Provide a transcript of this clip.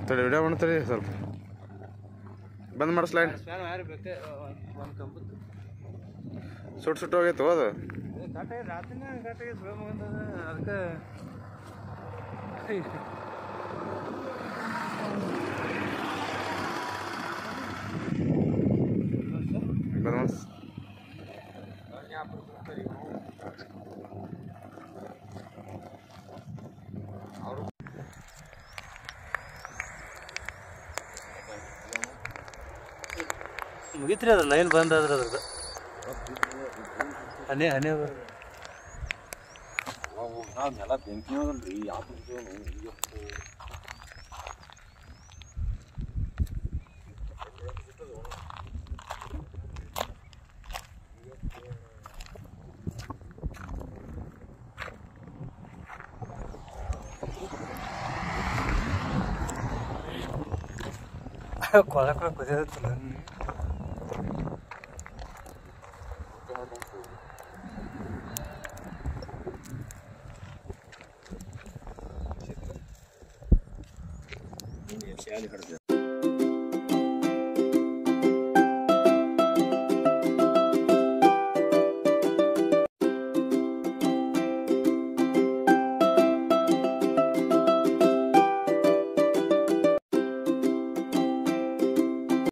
ತಡಿ ವಿಡಿಯೋ ಮಾಡ್ತೀರಿ ಸ್ವಲ್ಪ ಬಂದ್ ಮಾಡಿ ಸ್ಲೈಡ್ ಫ್ಯಾನ್ ಯಾರು ಬೇಕೆ ಒಂದು ಕಂಬದ್ದು ಸುಟ್ಟು ಸುಟ್ಟು ಹೋಗೈತು ಅದು ಕಟ್ಟ ರಾತ್ರಿನ ಕಟ್ಟಾಗಿ ಸುಳ ಮುಗಿದ ಅದಕ್ಕೆ ಬಂದ್ ಮಾಡಿ ಮುಗಿತ್ರಿ ಅದು ಲೈನ್ ಬಂದ್ ಆದ್ರೆ ಅದ್ರದ್ದು ಹನಿ ಹನಿ ಅದ. ನೆಲ ಬೆಂಕಿ ಹೋಗಲ್ರಿ ಯಾವ್ದು ಕೊಳ ಕೊಳ ಕುದಿಯತ್ತಲ್ಲ ಶಾಲೆ ಹಿಡ್ದು